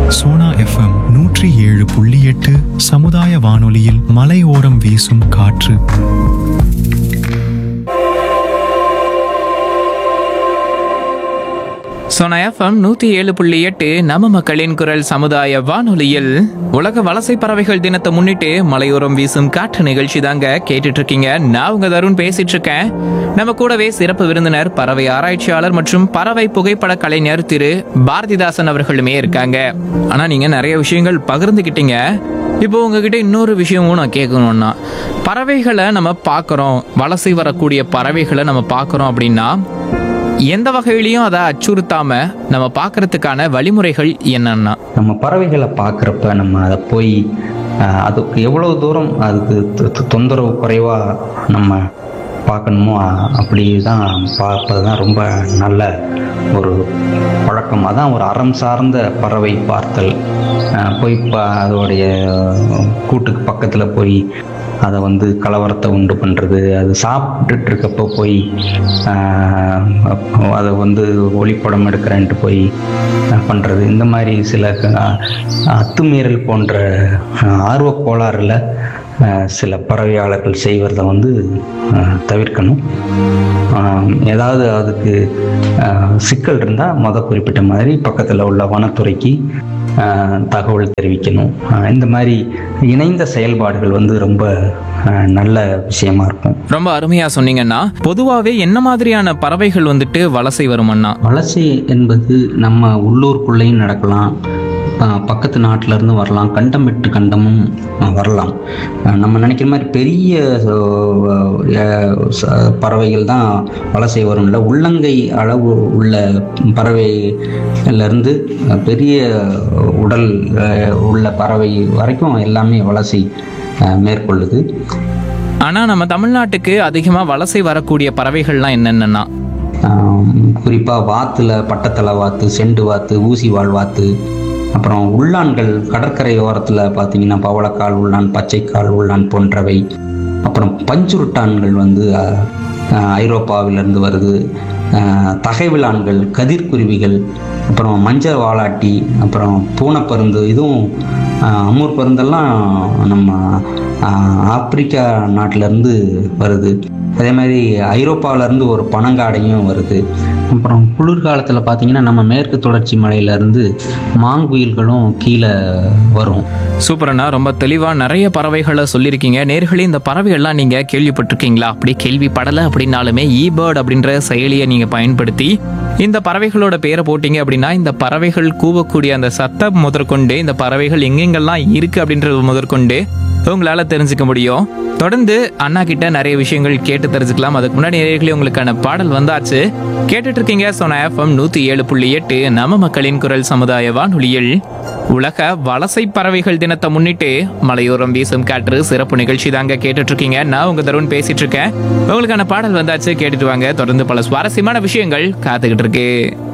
Sona FM நூற்றி ஏழு புள்ளி எட்டு சமுதாய வானொலியில் மலையோரம் வீசும் காற்று சோனா எஃப்எம் நூத்தி ஏழு புள்ளி எட்டு நம்ம மக்களின் குரல் சமுதாய வானொலியில் உலக வலசை பறவைகள் தினத்தை முன்னிட்டு மலையோரம் வீசும் காற்று நிகழ்ச்சி தாங்க கேட்டுட்டு இருக்கீங்க நான் உங்க தருண் பேசிட்டு இருக்கேன் நம்ம கூடவே சிறப்பு விருந்தினர் பறவை ஆராய்ச்சியாளர் மற்றும் பறவை புகைப்பட கலைஞர் திரு பாரதிதாசன் அவர்களுமே இருக்காங்க ஆனா நீங்க நிறைய விஷயங்கள் பகிர்ந்துக்கிட்டீங்க இப்போ உங்ககிட்ட இன்னொரு விஷயமும் நான் கேட்கணும்னா பறவைகளை நம்ம பார்க்குறோம் வலசை வரக்கூடிய பறவைகளை நம்ம பார்க்குறோம் அப்படின்னா எந்த வகையிலையும் அதை அச்சுறுத்தாம நம்ம பார்க்கறதுக்கான வழிமுறைகள் என்னன்னா நம்ம பறவைகளை பார்க்குறப்ப நம்ம அதை போய் ஆஹ், அதுக்கு எவ்வளோ தூரம் அதுக்கு தொ- தொ- தொந்தரவு குறைவாக நம்ம பார்க்கணுமோ அ- அப்படி தான் பார்ப்பது தான் ரொம்ப நல்ல ஒரு பழக்கம் அதான் ஒரு அறம் சார்ந்த பறவை பார்த்தல் ஆஹ், போய் ப அதோடைய கூட்டுக்கு பக்கத்தில் போய் அதை வந்து கலவரத்தை உண்டு பண்ணுறது அது சாப்பிட்டுட்டு இருக்கப்போ போய் ஆஹ், அதை வந்து ஒளிப்படம் எடுக்கிறேன்ட்டு போய் பண்ணுறது இந்த மாதிரி சில க- அத்துமீறல் போன்ற ஆஹ், ஆர்வக் கோளாறுல ஆஹ், சில பறவையாளர்கள் செய்வதை வந்து ஆஹ், தவிர்க்கணும் ஆஹ், ஏதாவது அதுக்கு ஆஹ், சிக்கல் இருந்தால் முத குறிப்பிட்ட மாதிரி பக்கத்தில் உள்ள வனத்துறைக்கு ஆஹ், தகவல் தெரிவிக்கணும் ஆஹ், இந்த மாதிரி இணைந்த செயல்பாடுகள் வந்து ரொம்ப ஆஹ், நல்ல விஷயமா இருக்கும் ரொம்ப அருமையா சொன்னீங்கன்னா பொதுவாகவே என்ன மாதிரியான பறவைகள் வந்துட்டு வலசை வருமன்னா வலசை என்பது நம்ம உள்ளூருக்குள்ளேயும் நடக்கலாம் ஆஹ் பக்கத்து நாட்டுல இருந்து வரலாம் கண்டம் விட்டு கண்டமும் ஆஹ் வரலாம் ஆஹ் நம்ம நினைக்கிற மாதிரி பெரிய ஆஹ் ச- பறவைகள் தான் வலசை வரும் இல்லை உள்ளங்கை அளவு உள்ள பறவைகள்ல இருந்து ஆஹ் பெரிய உடல் ஆஹ் உள்ள பறவை வரைக்கும் எல்லாமே வலசை ஆஹ் மேற்கொள்ளுது ஆனா நம்ம தமிழ்நாட்டுக்கு அதிகமா வலசை வரக்கூடிய பறவைகள்லாம் என்னென்னன்னா ஆம், குறிப்பா வாத்துல பட்டத்தலை வாத்து செண்டு வாத்து ஊசி வால் வாத்து அப்புறம் உள்ளான்கள் கடற்கரை ஓரத்துல பார்த்தீங்கன்னா பவளக்கால் உள்ளான் பச்சைக்கால் உள்ளான் போன்றவை அப்புறம் பஞ்சுருட்டான்கள் வந்து அஹ், அஹ், ஐரோப்பாவிலிருந்து வருது அஹ், தகைவிலான்கள் கதிர்குருவிகள் அப்புறம் மஞ்சள் வாலாட்டி அப்புறம் பூனைப்பருந்து இதுவும் அஹ், அமூர் பருந்தெல்லாம் நம்ம அஹ், ஆப்பிரிக்கா நாட்டிலேருந்து வருது அதே மாதிரி ஐரோப்பாவிலேருந்து ஒரு பனங்காடையும் வருது அப்புறம் குளிர்காலத்தில் பார்த்தீங்கன்னா நம்ம மேற்கு தொடர்ச்சி மலையிலேருந்து மாங்குயில்களும் கீழே வரும் சூப்பரண்ணா ரொம்ப தெளிவா நிறைய பறவைகளை சொல்லியிருக்கீங்க நேர்களே இந்த பறவைகள்லாம் நீங்க கேள்விப்பட்டிருக்கீங்களா அப்படி கேள்விப்படலை அப்படின்னாலுமே இபேர்ட் அப்படின்ற செயலியை நீங்க பயன்படுத்தி இந்த பறவைகளோட பேரை போட்டீங்க அப்படின்னா இந்த பறவைகள் கூவக்கூடிய அந்த சத்தம் முதற்கொண்டு இந்த பறவைகள் எங்கெங்கெல்லாம் இருக்கு அப்படின்றது முதற்கொண்டு உங்களால தெரிஞ்சுக்க முடியும் தொடர்ந்து அண்ணா கிட்ட நிறைய விஷயங்கள் கேட்டு தெரிஞ்சுக்கலாம் அதுக்கு முன்னாடி நேர்களே உங்களுக்கான பாடல் வந்தாச்சு கேட்டுட்டு இருக்கீங்க சோனா எஃப்எம் நூத்தி ஏழு புள்ளி எட்டு நம்ம மக்களின் குரல் சமுதாய வானொலியில் உலக வலசை பறவைகள் தினத்தை முன்னிட்டு மலையோரம் வீசும் காற்று சிறப்பு நிகழ்ச்சி தாங்க கேட்டுட்டு இருக்கீங்க நான் உங்க தருண் பேசிட்டு இருக்கேன் உங்களுக்கான பாடல் வந்தாச்சு கேட்டுட்டு வாங்க தொடர்ந்து பல சுவாரஸ்யமான விஷயங்கள் காத்துக்கிட்டு இருக்கு